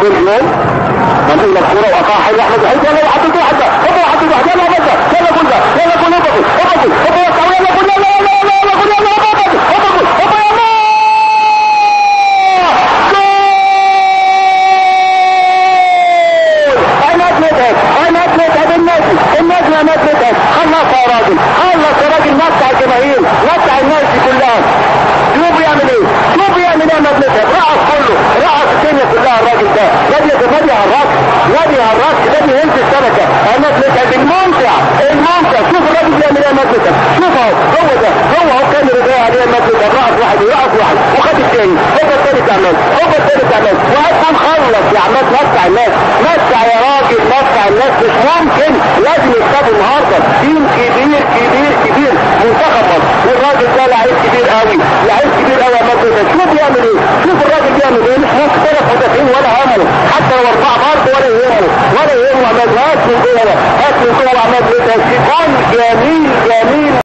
كل يوم منقول الكوره وقطع حي احمد وحيد يلا وحطيت واحده هوبا وحطيت واحده يلا بدا يلا قول ده يلا قول هوبا هوبا هوبا وسعوا يلا قول يلا يلا يلا يلا قول يلا هوبا هوبا هوبا هوبا يلا انا اتمتعب انا اتمتعب النادي النادي انا اتمتعب خلص يا راجل خلص يا راجل متع الجماهير متع الناس دي كلها شوف يعمل ايه شوف يعمل ايه انا اتمتعب رقص كله رقص الدنيا كلها الراجل ده نادي نادي على الرقص نادي على الرقص نادي هند الشبكه انا اتمتعب الممتع الممتع شوف الراجل بيعمل ايه انا اتمتعب شوف اهو هو ده هو اهو كان رجاء عليه انا اتمتعب رقص واحد ورقص واحد وخد الثاني هو الثاني كمان هو الثاني كمان وهتكون خلص يا عماد متع الناس متع يا راجل متع الناس مش ممكن لازم يكسبوا النهارده تيم كبير كبير كبير منتخب مصر والراجل ده لعيب كبير قوي لعيب كبير قوي يا مجدي ده شوف بيعمل ايه شوف الراجل بيعمل ايه مش مختلف مدافعين ولا همه حتى لو اربعه برضه ولا يهمه ولا يهمه عماد هات من جوه هات من جوه عماد ده جون جميل